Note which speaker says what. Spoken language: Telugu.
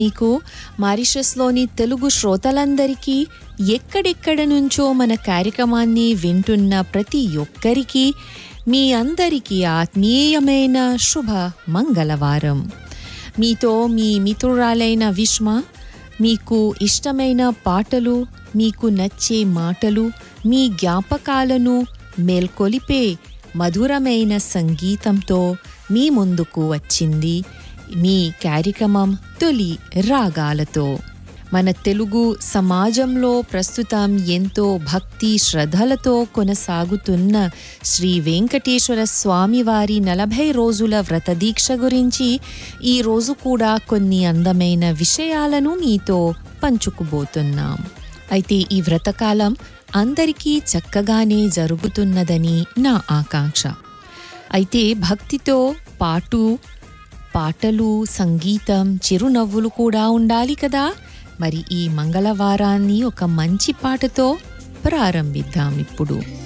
Speaker 1: మీకు మారిషస్లోని తెలుగు శ్రోతలందరికీ ఎక్కడెక్కడ నుంచో మన కార్యక్రమాన్ని వింటున్న ప్రతి ఒక్కరికి మీ అందరికీ ఆత్మీయమైన శుభ మంగళవారం మీతో మీ మిత్రురాలైన విష్మ మీకు ఇష్టమైన పాటలు మీకు నచ్చే మాటలు మీ జ్ఞాపకాలను మేల్కొలిపే మధురమైన సంగీతంతో మీ ముందుకు వచ్చింది మీ కార్యక్రమం తొలి రాగాలతో మన తెలుగు సమాజంలో ప్రస్తుతం ఎంతో భక్తి శ్రద్ధలతో కొనసాగుతున్న శ్రీ వెంకటేశ్వర స్వామివారి నలభై రోజుల వ్రతదీక్ష గురించి ఈరోజు కూడా కొన్ని అందమైన విషయాలను మీతో పంచుకుబోతున్నాం అయితే ఈ వ్రతకాలం అందరికీ చక్కగానే జరుగుతున్నదని నా ఆకాంక్ష అయితే భక్తితో పాటు పాటలు సంగీతం చిరునవ్వులు కూడా ఉండాలి కదా మరి ఈ మంగళవారాన్ని ఒక మంచి పాటతో ప్రారంభిద్దాం ఇప్పుడు